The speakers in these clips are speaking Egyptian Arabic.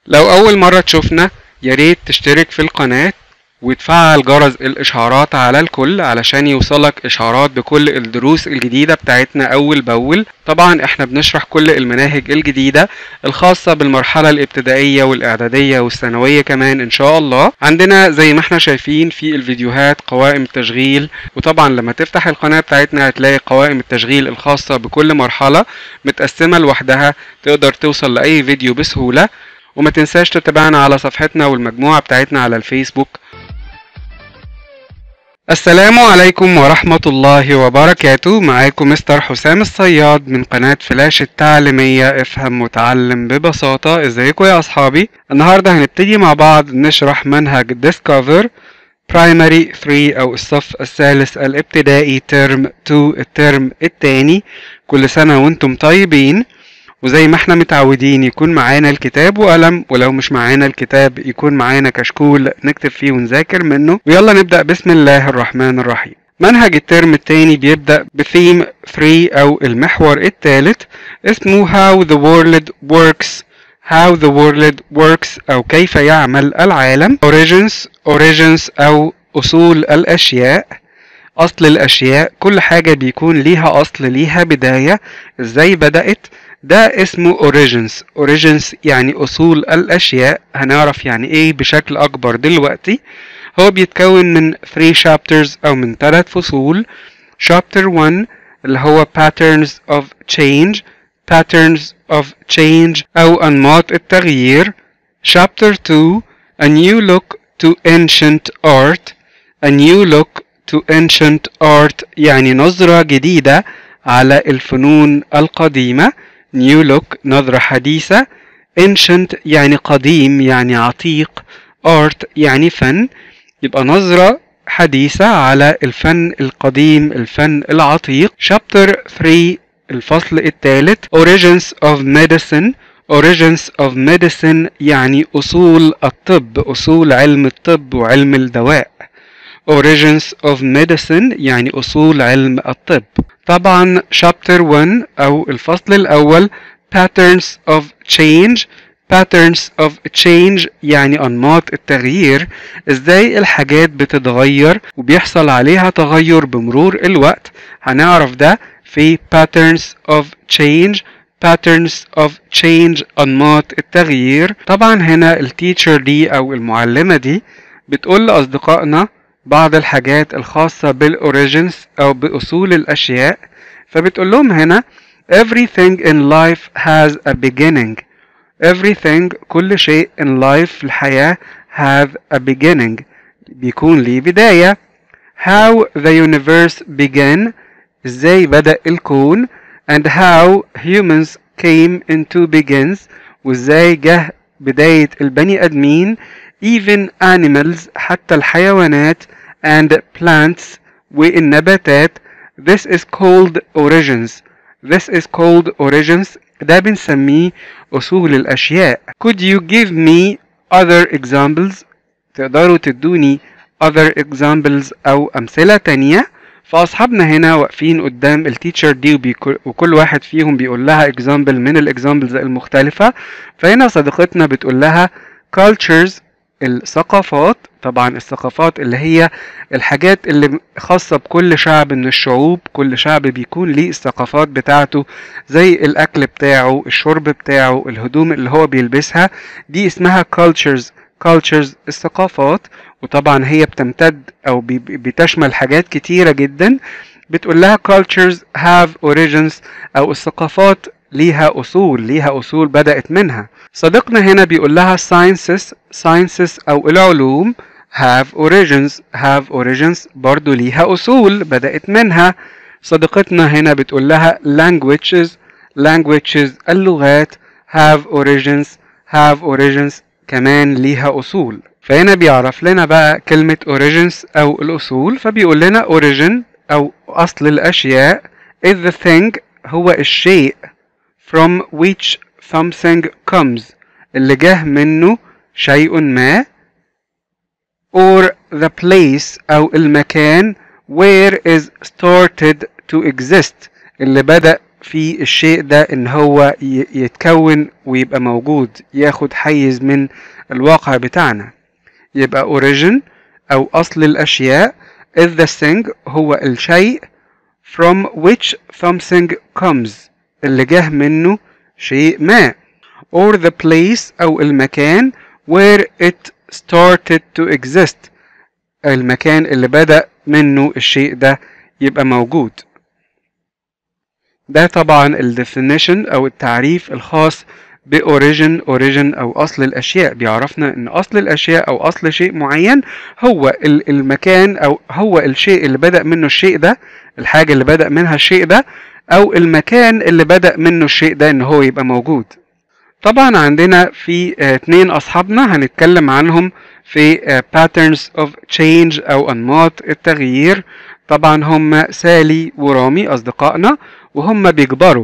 لو أول مرة تشوفنا ياريت تشترك في القناة وتفعل جرس الإشعارات على الكل علشان يوصلك إشعارات بكل الدروس الجديدة بتاعتنا أول بأول طبعا احنا بنشرح كل المناهج الجديدة الخاصة بالمرحلة الابتدائية والإعدادية والثانوية كمان إن شاء الله عندنا زي ما احنا شايفين في الفيديوهات قوائم التشغيل وطبعا لما تفتح القناة بتاعتنا هتلاقي قوائم التشغيل الخاصة بكل مرحلة متقسمة لوحدها تقدر توصل لأي فيديو بسهولة وما تنساش تتابعنا على صفحتنا والمجموعة بتاعتنا على الفيسبوك السلام عليكم ورحمة الله وبركاته معاكم مستر حسام الصياد من قناة فلاش التعليمية افهم وتعلم ببساطة ازيكم يا اصحابي النهاردة هنبتدي مع بعض نشرح منهج Discover Primary 3 او الصف الثالث الابتدائي ترم 2 الترم التاني كل سنة وانتم طيبين وزي ما احنا متعودين يكون معانا الكتاب وقلم ولو مش معانا الكتاب يكون معانا كشكول نكتب فيه ونذاكر منه ويلا نبدأ بسم الله الرحمن الرحيم منهج الترم التاني بيبدأ بثيم 3 أو المحور الثالث اسمه How the World Works How the World Works أو كيف يعمل العالم Origins Origins أو أصول الأشياء أصل الأشياء كل حاجة بيكون ليها أصل ليها بداية إزاي بدأت ده اسمه origins origins يعني أصول الأشياء هنعرف يعني إيه بشكل أكبر دلوقتي هو بيتكون من 3 chapters أو من 3 فصول chapter 1 اللي هو patterns of change patterns of change أو أنماط التغيير chapter 2 a new look to ancient art a new look to ancient art يعني نظرة جديدة على الفنون القديمة new look نظرة حديثة ancient يعني قديم يعني عتيق art يعني فن يبقى نظرة حديثة على الفن القديم الفن العتيق chapter 3 الفصل الثالث origins of medicine origins of medicine يعني أصول الطب أصول علم الطب وعلم الدواء origins of medicine يعني أصول علم الطب طبعا chapter 1 أو الفصل الأول patterns of change patterns of change يعني أنماط التغيير إزاي الحاجات بتتغير وبيحصل عليها تغير بمرور الوقت هنعرف ده في patterns of change patterns of change أنماط التغيير طبعا هنا التيتشر دي أو المعلمة دي بتقول لأصدقائنا بعض الحاجات الخاصة بالأوريجينز أو بأصول الأشياء فبتقول لهم هنا everything in life has a beginning everything كل شيء in life في الحياة have a beginning بيكون ليه بداية how the universe began ازاي بدأ الكون and how humans came into begins وازاي جه بداية البني آدمين even animals حتى الحيوانات and plants والنباتات this is called origins this is called origins ده بنسميه أصول الأشياء could you give me other examples تقدروا تدوني other examples أو أمثلة تانية فأصحابنا هنا واقفين قدام التيتشر دي وكل واحد فيهم بيقول لها example من الاكزامبلز المختلفة فهنا صديقتنا بتقول لها cultures الثقافات طبعا الثقافات اللي هي الحاجات اللي خاصة بكل شعب من الشعوب كل شعب بيكون ليه الثقافات بتاعته زي الأكل بتاعه الشرب بتاعه الهدوم اللي هو بيلبسها دي اسمها cultures cultures الثقافات وطبعا هي بتمتد أو بتشمل حاجات كتيرة جدا بتقول لها cultures have origins أو الثقافات ليها أصول ليها أصول بدأت منها صديقنا هنا بيقول لها sciences sciences أو العلوم have origins have origins برضو ليها أصول بدأت منها صديقتنا هنا بتقول لها languages languages اللغات have origins have origins كمان ليها أصول فهنا بيعرف لنا بقى كلمة origins أو الأصول فبيقول لنا origin أو أصل الأشياء is the thing هو الشيء from which something comes اللي جه منه شيء ما or the place أو المكان where is started to exist اللي بدأ في الشيء ده ان هو ي- يتكون ويبقى موجود ياخد حيز من الواقع بتاعنا يبقى origin او اصل الاشياء is the thing هو الشيء from which something comes اللي جه منه شيء ما or the place او المكان where it started to exist المكان اللي بدأ منه الشيء ده يبقى موجود ده طبعا ال definition او التعريف الخاص ب origin origin او اصل الاشياء بيعرفنا ان اصل الاشياء او اصل شيء معين هو ال- المكان او هو الشيء اللي بدأ منه الشيء ده الحاجة اللي بدأ منها الشيء ده او المكان اللي بدأ منه الشيء ده ان هو يبقى موجود طبعا عندنا في آه، اتنين اصحابنا هنتكلم عنهم في آه، patterns of change او انماط التغيير طبعا هم سالي ورامي اصدقائنا وهم بيكبروا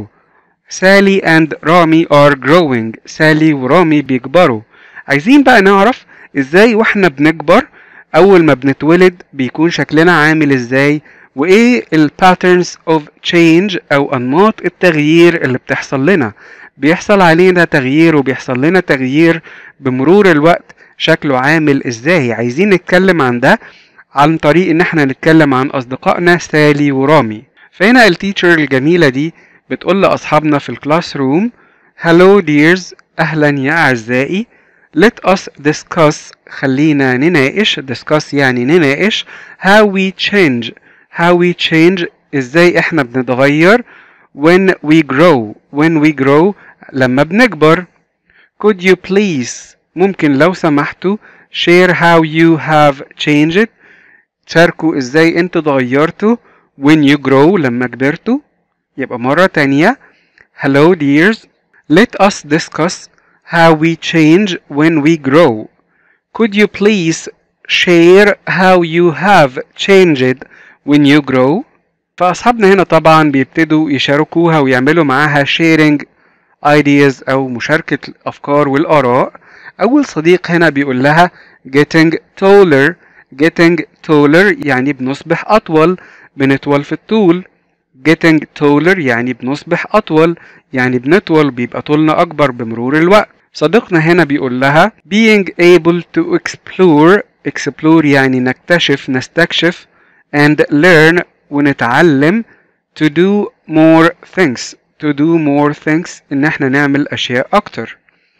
سالي and رامي are growing سالي ورامي بيكبروا عايزين بقى نعرف ازاي واحنا بنكبر اول ما بنتولد بيكون شكلنا عامل ازاي وايه ال patterns of change او انماط التغيير اللي بتحصل لنا بيحصل علينا تغيير وبيحصل لنا تغيير بمرور الوقت شكله عامل ازاي عايزين نتكلم عن ده عن طريق ان احنا نتكلم عن اصدقائنا سالي ورامي فهنا التيتشر الجميلة دي بتقول لأصحابنا في الكلاس روم Hello dears أهلا يا أعزائي Let us discuss خلينا نناقش discuss يعني نناقش how we change how we change ازاي احنا بنتغير when we grow when we grow لما بنكبر could you please ممكن لو سمحتوا share how you have changed تشاركوا ازاي انتوا اتغيرتوا when you grow لما كبرتوا يبقى مرة تانية Hello dears Let us discuss how we change when we grow Could you please share how you have changed when you grow فأصحابنا هنا طبعا بيبتدوا يشاركوها ويعملوا معاها sharing ideas أو مشاركة الأفكار والآراء أول صديق هنا بيقول لها getting taller getting taller يعني بنصبح أطول بنطول في الطول getting taller يعني بنصبح أطول يعني بنطول بيبقى طولنا أكبر بمرور الوقت صديقنا هنا بيقول لها being able to explore explore يعني نكتشف نستكشف and learn ونتعلم to do more things to do more things إن احنا نعمل أشياء أكتر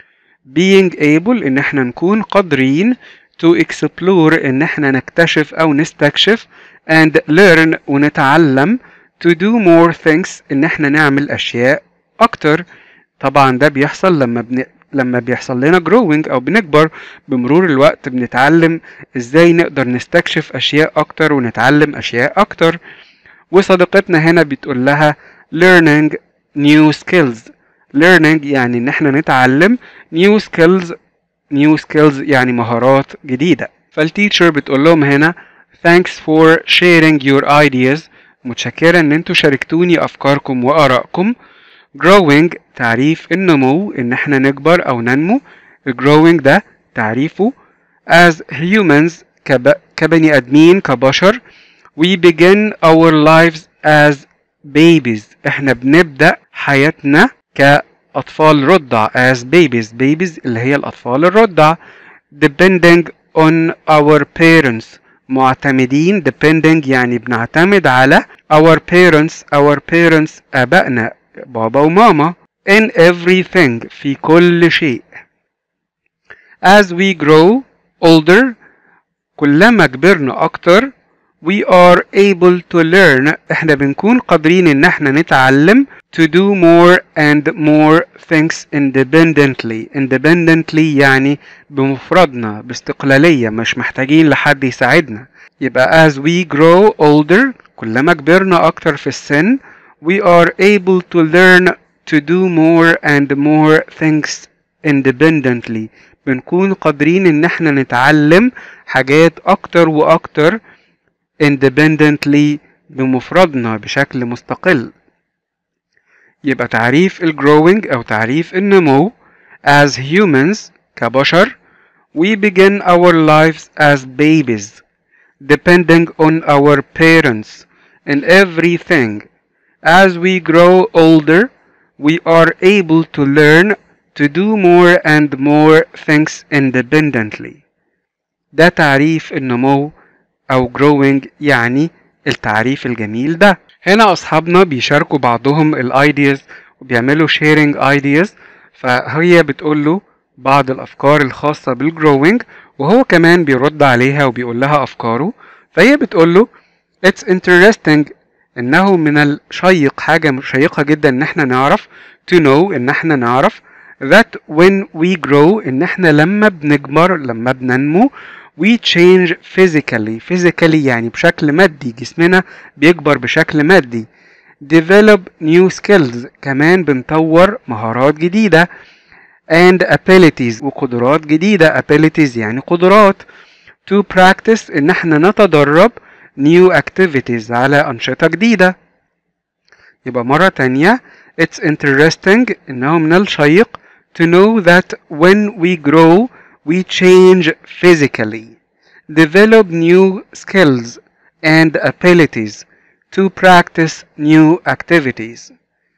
being able إن احنا نكون قادرين to explore إن احنا نكتشف أو نستكشف and learn ونتعلم to do more things إن احنا نعمل أشياء أكتر طبعا ده بيحصل لما بن... لما بيحصل لنا growing أو بنكبر بمرور الوقت بنتعلم إزاي نقدر نستكشف أشياء أكتر ونتعلم أشياء أكتر وصديقتنا هنا بتقول لها learning new skills learning يعني إن احنا نتعلم new skills new skills يعني مهارات جديدة فالتيتشر بتقول لهم هنا thanks for sharing your ideas متشكرة ان انتوا شاركتوني افكاركم وارائكم growing تعريف النمو ان احنا نكبر او ننمو growing ده تعريفه as humans كب... كبني ادمين كبشر we begin our lives as babies احنا بنبدأ حياتنا كأطفال رضع as babies babies اللي هي الأطفال الرضع depending on our parents معتمدين depending يعني بنعتمد على our parents our parents آبائنا بابا وماما in everything في كل شيء as we grow older كلما كبرنا أكتر we are able to learn احنا بنكون قادرين ان احنا نتعلم to do more and more things independently independently يعني بمفردنا باستقلالية مش محتاجين لحد يساعدنا يبقى as we grow older كلما كبرنا أكتر في السن we are able to learn to do more and more things independently بنكون قادرين ان احنا نتعلم حاجات اكتر واكتر independently بمفردنا بشكل مستقل يبقى تعريف ال growing أو تعريف النمو as humans كبشر we begin our lives as babies depending on our parents in everything as we grow older we are able to learn to do more and more things independently ده تعريف النمو أو growing يعني التعريف الجميل ده هنا أصحابنا بيشاركوا بعضهم الايدياز وبيعملوا sharing ideas فهي بتقول له بعض الأفكار الخاصة بالجروينج وهو كمان بيرد عليها وبيقول لها أفكاره فهي بتقول له It's interesting إنه من الشيق حاجة شيقة جدا إن احنا نعرف to know إن احنا نعرف that when we grow إن احنا لما بنكبر لما بننمو we change physically physically يعني بشكل مادي جسمنا بيكبر بشكل مادي develop new skills كمان بنطور مهارات جديدة and abilities وقدرات جديدة abilities يعني قدرات to practice إن احنا نتدرب new activities على أنشطة جديدة يبقى مرة تانية it's interesting إنه من الشيق to know that when we grow we change physically develop new skills and abilities to practice new activities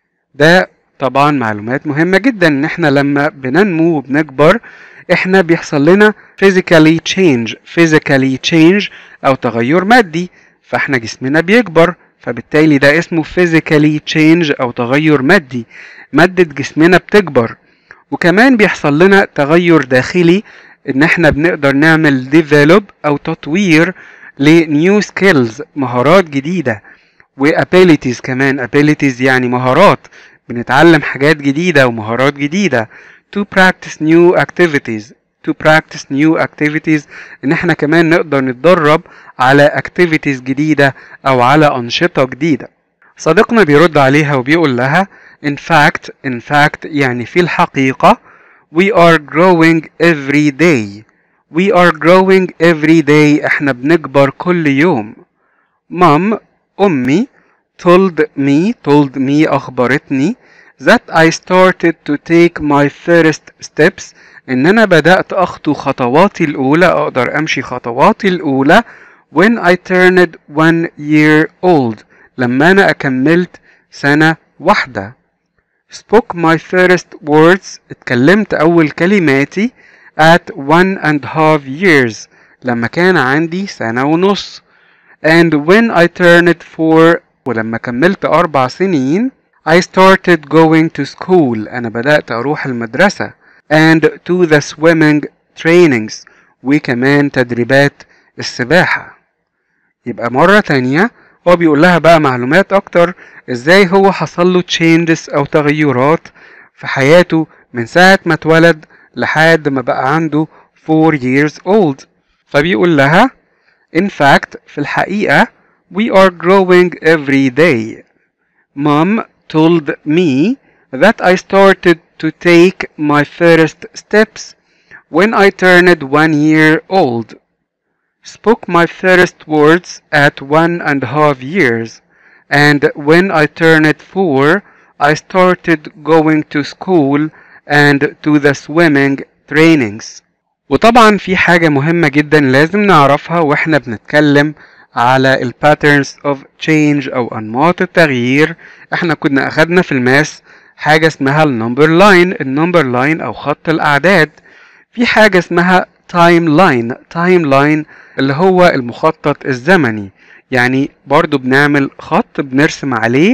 ده طبعا معلومات مهمة جدا ان احنا لما بننمو وبنكبر احنا بيحصل لنا physically change physically change او تغير مادي فاحنا جسمنا بيكبر فبالتالي ده اسمه physically change او تغير مادي مادة جسمنا بتكبر وكمان بيحصل لنا تغير داخلي ان احنا بنقدر نعمل develop او تطوير لنيو سكيلز مهارات جديدة وابيليتيز كمان abilities يعني مهارات بنتعلم حاجات جديدة ومهارات جديدة to practice new activities to practice new activities ان احنا كمان نقدر نتدرب على activities جديدة او على انشطة جديدة صديقنا بيرد عليها وبيقول لها in fact in fact يعني في الحقيقة we are growing every day we are growing every day احنا بنكبر كل يوم mom أمي told me told me أخبرتني that I started to take my first steps إن أنا بدأت أخطو خطواتي الأولى أقدر أمشي خطواتي الأولى when I turned one year old لما أنا أكملت سنة واحدة spoke my first words اتكلمت أول كلماتي at one and half years لما كان عندي سنة ونص and when I turned four ولما كملت أربع سنين I started going to school أنا بدأت أروح المدرسة and to the swimming trainings وكمان تدريبات السباحة يبقى مرة تانية هو بيقول لها بقى معلومات أكتر إزاي هو حصل له changes أو تغيرات في حياته من ساعة ما اتولد لحد ما بقى عنده 4 years old فبيقول لها in fact في الحقيقة we are growing every day mom told me that I started to take my first steps when I turned one year old spoke my first words at one and a half years and when I turned four I started going to school and to the swimming trainings وطبعا في حاجة مهمة جدا لازم نعرفها واحنا بنتكلم على ال patterns of change أو أنماط التغيير احنا كنا أخدنا في الماس حاجة اسمها النمبر لاين النمبر لاين أو خط الأعداد في حاجة اسمها تايم لاين تايم لاين اللي هو المخطط الزمني يعني برضو بنعمل خط بنرسم عليه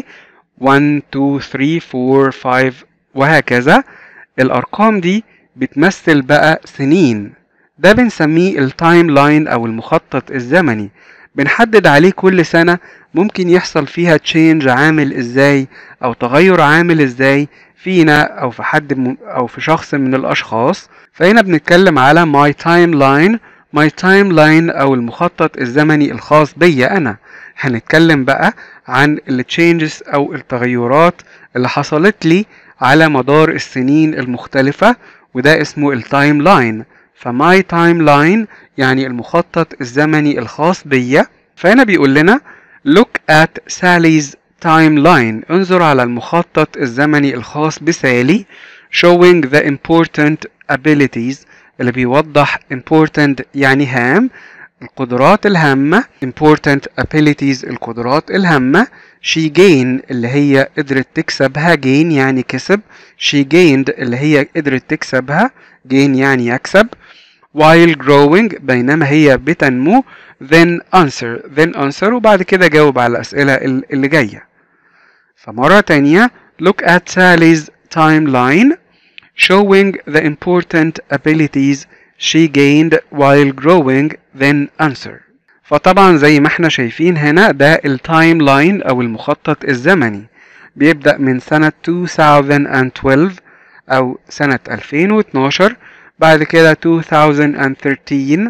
1 2 3 4 5 وهكذا الأرقام دي بتمثل بقى سنين ده بنسميه التايم لاين أو المخطط الزمني بنحدد عليه كل سنة ممكن يحصل فيها تشينج عامل ازاي أو تغير عامل ازاي فينا أو في حد م... أو في شخص من الأشخاص فهنا بنتكلم على my timeline my timeline أو المخطط الزمني الخاص بيا أنا هنتكلم بقى عن التشينجز أو التغيرات اللي حصلت لي على مدار السنين المختلفة وده اسمه التايم لاين فماي تايم لاين يعني المخطط الزمني الخاص بيا فهنا بيقول لنا look at Sally's timeline انظر على المخطط الزمني الخاص بسالي showing the important abilities اللي بيوضح important يعني هام القدرات الهامة important abilities القدرات الهامة she gain اللي هي قدرت تكسبها gain يعني كسب she gained اللي هي قدرت تكسبها gain يعني يكسب while growing بينما هي بتنمو then answer then answer وبعد كده جاوب على الأسئلة اللي جاية فمرة تانية look at Sally's timeline showing the important abilities she gained while growing then answer فطبعا زي ما احنا شايفين هنا ده التايم لاين او المخطط الزمني بيبدأ من سنة 2012 او سنة 2012 بعد كده 2013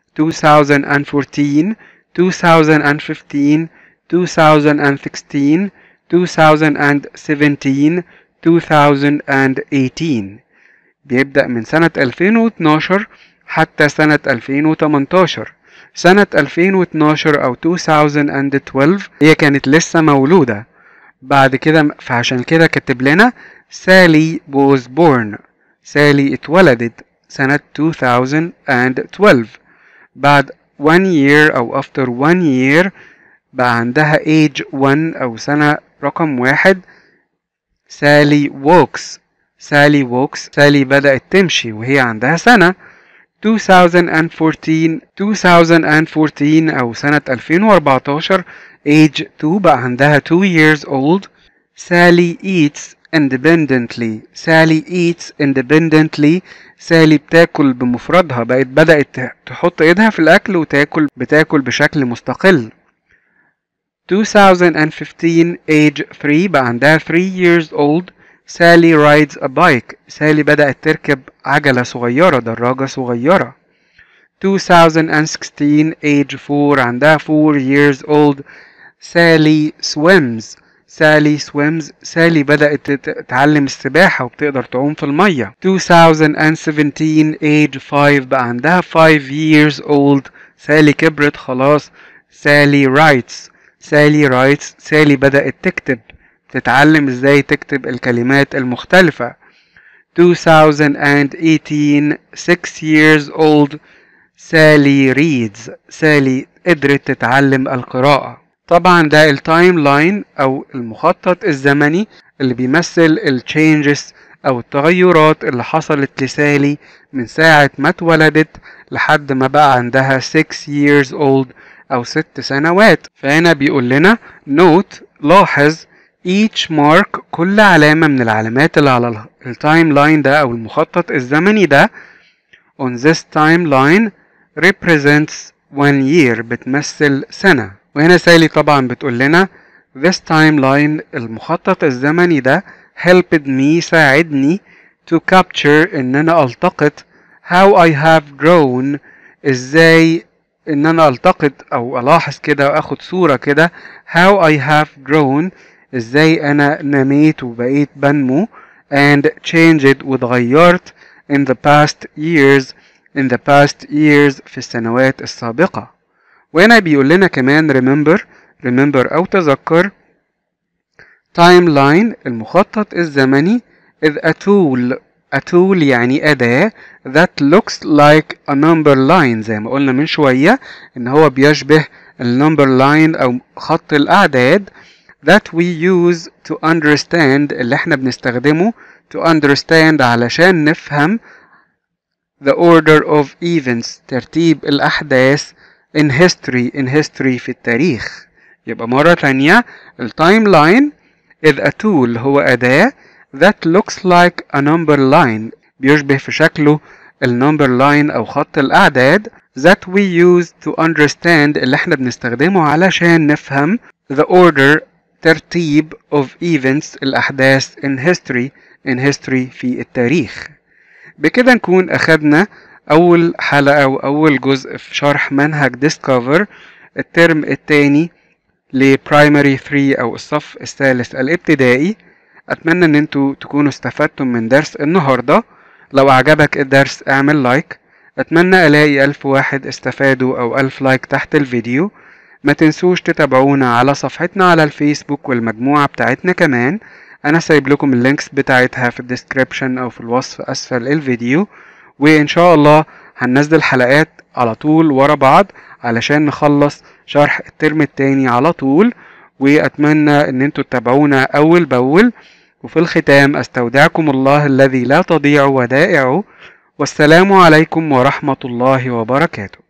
2014 2015 2016 2017 2018 بيبدأ من سنة 2012 حتى سنة 2018 سنة 2012 أو 2012 هي كانت لسه مولودة بعد كده فعشان كده كتب لنا سالي was born سالي اتولدت سنة 2012 بعد one year أو after one year بقى عندها age 1 أو سنة رقم واحد سالي walks سالي walks سالي بدأت تمشي وهي عندها سنة 2014 2014 أو سنة 2014 age 2 بقى عندها 2 years old سالي eats independently سالي eats independently سالي بتاكل بمفردها بقت بدأت تحط ايدها في الأكل وتاكل بتاكل بشكل مستقل 2015 age 3 بقى عندها 3 years old سالي rides a bike سالي بدأت تركب عجلة صغيرة دراجة صغيرة 2016 age 4 عندها 4 years old سالي swims سالي swims سالي بدأت تتعلم السباحة وبتقدر تعوم في المية 2017 age 5 بقى عندها 5 years old سالي كبرت خلاص سالي writes سالي writes سالي بدأت تكتب تتعلم ازاي تكتب الكلمات المختلفة 2018 6 years old سالي reads سالي قدرت تتعلم القراءة طبعا ده التايم لاين او المخطط الزمني اللي بيمثل التشينجز او التغيرات اللي حصلت لسالي من ساعة ما اتولدت لحد ما بقى عندها 6 years old او 6 سنوات فهنا بيقول لنا note لاحظ each mark كل علامة من العلامات اللي على التايم لاين ده أو المخطط الزمني ده on this timeline represents one year بتمثل سنة وهنا سالي طبعا بتقول لنا this timeline المخطط الزمني ده helped me ساعدني to capture إن أنا ألتقط how I have grown إزاي إن أنا ألتقط أو ألاحظ كده وأخد صورة كده how I have grown ازاي انا نميت وبقيت بنمو and changed واتغيرت in the past years in the past years في السنوات السابقة وهنا بيقول لنا كمان remember remember أو تذكر timeline المخطط الزمني is a tool a tool يعني أداة that looks like a number line زي ما قلنا من شوية إن هو بيشبه النمبر لاين أو خط الأعداد that we use to understand اللي احنا بنستخدمه to understand علشان نفهم the order of events ترتيب الأحداث in history in history في التاريخ يبقى مرة تانية التايم لاين is a tool هو أداة that looks like a number line بيشبه في شكله النمبر لاين أو خط الأعداد that we use to understand اللي احنا بنستخدمه علشان نفهم the order ترتيب of events الأحداث in history in history في التاريخ بكده نكون أخدنا أول حلقة أو أول جزء في شرح منهج Discover الترم الثاني لبرايمري 3 أو الصف الثالث الابتدائي أتمنى إن انتوا تكونوا استفدتم من درس النهاردة لو أعجبك الدرس اعمل لايك أتمنى ألاقي ألف واحد استفادوا أو ألف لايك تحت الفيديو ما تنسوش تتابعونا على صفحتنا على الفيسبوك والمجموعة بتاعتنا كمان انا سايب لكم اللينكس بتاعتها في الديسكريبشن او في الوصف اسفل الفيديو وان شاء الله هننزل حلقات على طول ورا بعض علشان نخلص شرح الترم التاني على طول وأتمنى إن انتوا تتابعونا أول بأول وفي الختام أستودعكم الله الذي لا تضيع ودائعه والسلام عليكم ورحمة الله وبركاته